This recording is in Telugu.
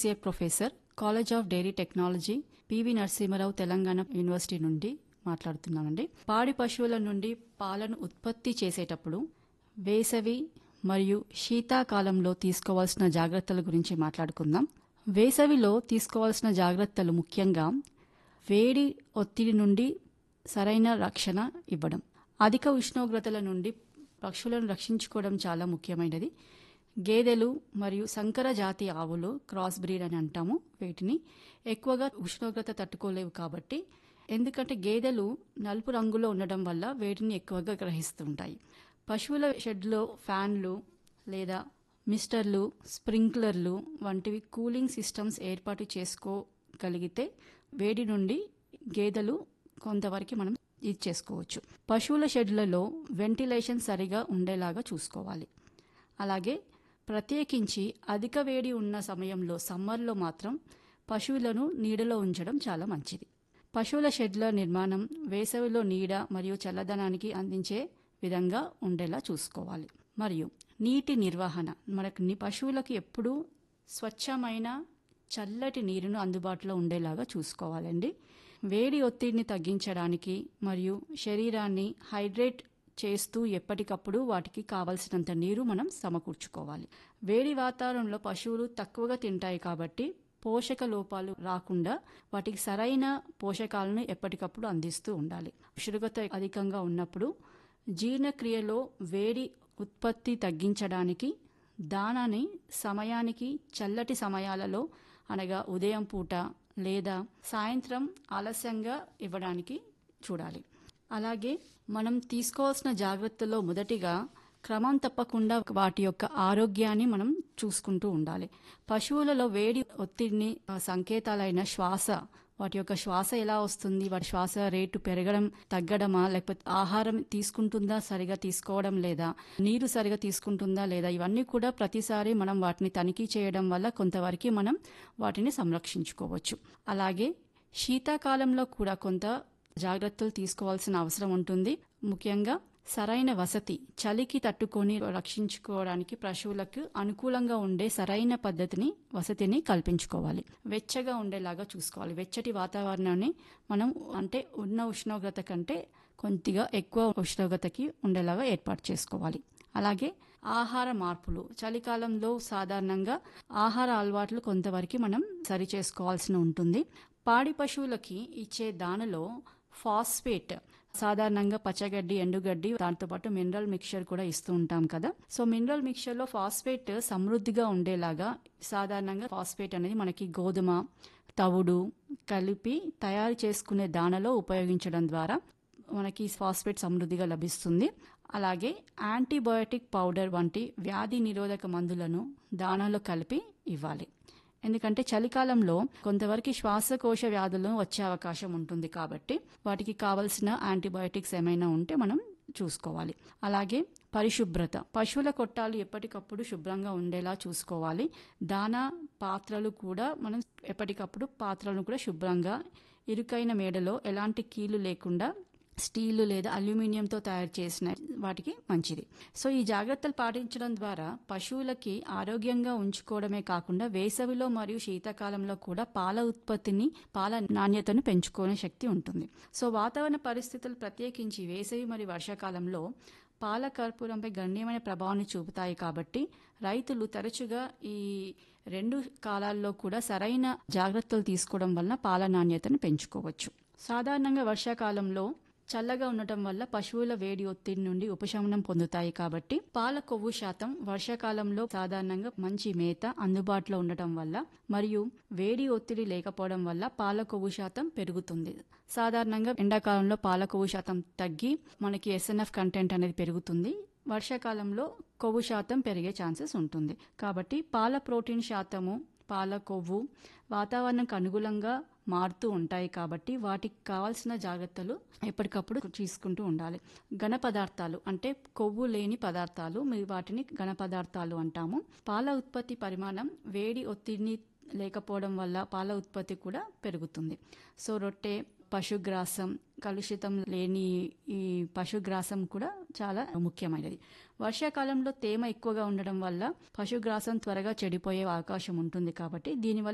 associate professor college of dairy technology PV Narasimha Rao Telangana university నుండి మాట్లాడుతున్నామండి పాడి పశువుల నుండి పాలను ఉత్పత్తి చేసేటప్పుడు వేసవి మరియు శీతాకాలంలో తీసుకోవాల్సిన జాగ్రత్తల గురించి మాట్లాడుకుందాం వేసవిలో తీసుకోవాల్సిన జాగ్రత్తలు ముఖ్యంగా వేడి ఒత్తిడి నుండి సరైన రక్షణ ఇవ్వడం అధిక ఉష్ణోగ్రతల నుండి పక్షులను రక్షించుకోవడం చాలా ముఖ్యమైనది గేదెలు మరియు సంకర జాతి ఆవులు క్రాస్ బ్రీడ్ అని అంటాము వీటిని ఎక్కువగా ఉష్ణోగ్రత తట్టుకోలేవు కాబట్టి ఎందుకంటే గేదెలు నలుపు రంగులో ఉండడం వల్ల వేడిని ఎక్కువగా గ్రహిస్తుంటాయి పశువుల షెడ్లో ఫ్యాన్లు లేదా మిస్టర్లు స్ప్రింక్లర్లు వంటివి కూలింగ్ సిస్టమ్స్ ఏర్పాటు చేసుకోగలిగితే వేడి నుండి గేదెలు కొంతవరకు మనం ఇది చేసుకోవచ్చు పశువుల షెడ్లలో వెంటిలేషన్ సరిగా ఉండేలాగా చూసుకోవాలి అలాగే ప్రత్యేకించి అధిక వేడి ఉన్న సమయంలో సమ్మర్లో మాత్రం పశువులను నీడలో ఉంచడం చాలా మంచిది పశువుల షెడ్ల నిర్మాణం వేసవిలో నీడ మరియు చల్లదనానికి అందించే విధంగా ఉండేలా చూసుకోవాలి మరియు నీటి నిర్వహణ మనకు ని- పశువులకు ఎప్పుడూ స్వచ్ఛమైన చల్లటి నీరును అందుబాటులో ఉండేలాగా చూసుకోవాలండి వేడి ఒత్తిడిని తగ్గించడానికి మరియు శరీరాన్ని హైడ్రేట్ చేస్తూ ఎప్పటికప్పుడు వాటికి కావలసినంత నీరు మనం సమకూర్చుకోవాలి వేడి వాతావరణంలో పశువులు తక్కువగా తింటాయి కాబట్టి పోషక లోపాలు రాకుండా వాటికి సరైన పోషకాలను ఎప్పటికప్పుడు అందిస్తూ ఉండాలి ఉష్ణోగ్రత అధికంగా ఉన్నప్పుడు జీర్ణక్రియలో వేడి ఉత్పత్తి తగ్గించడానికి దానాన్ని సమయానికి చల్లటి సమయాలలో అనగా ఉదయం పూట లేదా సాయంత్రం ఆలస్యంగా ఇవ్వడానికి చూడాలి అలాగే మనం తీసుకోవాల్సిన జాగ్రత్తలో మొదటిగా క్రమం తప్పకుండా వాటి యొక్క ఆరోగ్యాన్ని మనం చూసుకుంటూ ఉండాలి పశువులలో వేడి ఒత్తిడిని ఆ, సంకేతాలైన శ్వాస వాటి యొక్క శ్వాస ఎలా వస్తుంది వాటి శ్వాస రేటు పెరగడం తగ్గడమా లేకపోతే ఆహారం తీసుకుంటుందా సరిగా తీసుకోవడం లేదా నీరు సరిగా తీసుకుంటుందా లేదా ఇవన్నీ కూడా ప్రతిసారి మనం వాటిని తనిఖీ చేయడం వల్ల కొంతవరకు మనం వాటిని సంరక్షించుకోవచ్చు అలాగే శీతాకాలంలో కూడా కొంత జాగ్రత్తలు తీసుకోవాల్సిన అవసరం ఉంటుంది ముఖ్యంగా సరైన వసతి చలికి తట్టుకొని రక్షించుకోవడానికి పశువులకు అనుకూలంగా ఉండే సరైన పద్ధతిని వసతిని కల్పించుకోవాలి వెచ్చగా ఉండేలాగా చూసుకోవాలి వెచ్చటి వాతావరణాన్ని మనం అంటే ఉన్న ఉష్ణోగ్రత కంటే కొద్దిగా ఎక్కువ ఉష్ణోగ్రతకి ఉండేలాగా ఏర్పాటు చేసుకోవాలి అలాగే ఆహార మార్పులు చలికాలంలో సాధారణంగా ఆహార అలవాట్లు కొంతవరకు మనం సరి చేసుకోవాల్సి ఉంటుంది పాడి పశువులకి ఇచ్చే దానిలో ఫాస్ఫేట్ సాధారణంగా పచ్చగడ్డి ఎండుగడ్డి దాంతోపాటు మినరల్ మిక్చర్ కూడా ఇస్తూ ఉంటాం కదా సో మినరల్ మిక్చర్ లో ఫాస్ఫేట్ సమృద్ధిగా ఉండేలాగా సాధారణంగా ఫాస్ఫేట్ అనేది మనకి గోధుమ తవుడు కలిపి తయారు చేసుకునే దానలో ఉపయోగించడం ద్వారా మనకి ఫాస్ఫేట్ సమృద్ధిగా లభిస్తుంది అలాగే యాంటీబయోటిక్ పౌడర్ వంటి వ్యాధి నిరోధక మందులను దానాలో కలిపి ఇవ్వాలి ఎందుకంటే చలికాలంలో కొంతవరకు శ్వాసకోశ వ్యాధులు వచ్చే అవకాశం ఉంటుంది కాబట్టి వాటికి కావలసిన యాంటీబయోటిక్స్ ఏమైనా ఉంటే మనం చూసుకోవాలి అలాగే పరిశుభ్రత పశువుల కొట్టాలు ఎప్పటికప్పుడు శుభ్రంగా ఉండేలా చూసుకోవాలి దానా పాత్రలు కూడా మనం ఎప్పటికప్పుడు పాత్రలను కూడా శుభ్రంగా ఇరుకైన మేడలో ఎలాంటి కీలు లేకుండా స్టీల్ లేదా అల్యూమినియంతో తయారు చేసిన వాటికి మంచిది సో ఈ జాగ్రత్తలు పాటించడం ద్వారా పశువులకి ఆరోగ్యంగా ఉంచుకోవడమే కాకుండా వేసవిలో మరియు శీతాకాలంలో కూడా పాల ఉత్పత్తిని పాల నాణ్యతను పెంచుకునే శక్తి ఉంటుంది సో వాతావరణ పరిస్థితులు ప్రత్యేకించి వేసవి మరియు వర్షాకాలంలో పాల కర్పూరంపై గణనీయమైన ప్రభావాన్ని చూపుతాయి కాబట్టి రైతులు తరచుగా ఈ రెండు కాలాల్లో కూడా సరైన జాగ్రత్తలు తీసుకోవడం వలన పాల నాణ్యతను పెంచుకోవచ్చు సాధారణంగా వర్షాకాలంలో చల్లగా ఉండటం వల్ల పశువుల వేడి ఒత్తిడి నుండి ఉపశమనం పొందుతాయి కాబట్టి పాల కొవ్వు శాతం వర్షాకాలంలో సాధారణంగా మంచి మేత అందుబాటులో ఉండటం వల్ల మరియు వేడి ఒత్తిడి లేకపోవడం వల్ల పాల కొవ్వు శాతం పెరుగుతుంది సాధారణంగా ఎండాకాలంలో పాల కొవ్వు శాతం తగ్గి మనకి ఎస్ఎన్ఎఫ్ కంటెంట్ అనేది పెరుగుతుంది వర్షాకాలంలో కొవ్వు శాతం పెరిగే ఛాన్సెస్ ఉంటుంది కాబట్టి పాల ప్రోటీన్ శాతము పాల కొవ్వు వాతావరణంకు అనుగుణంగా మారుతూ ఉంటాయి కాబట్టి వాటికి కావాల్సిన జాగ్రత్తలు ఎప్పటికప్పుడు తీసుకుంటూ ఉండాలి ఘన పదార్థాలు అంటే కొవ్వు లేని పదార్థాలు మీరు వాటిని ఘన పదార్థాలు అంటాము పాల ఉత్పత్తి పరిమాణం వేడి ఒత్తిడిని లేకపోవడం వల్ల పాల ఉత్పత్తి కూడా పెరుగుతుంది సో రొట్టె పశుగ్రాసం కలుషితం లేని ఈ పశుగ్రాసం కూడా చాలా ముఖ్యమైనది వర్షాకాలంలో తేమ ఎక్కువగా ఉండడం వల్ల పశుగ్రాసం త్వరగా చెడిపోయే అవకాశం ఉంటుంది కాబట్టి దీనివల్ల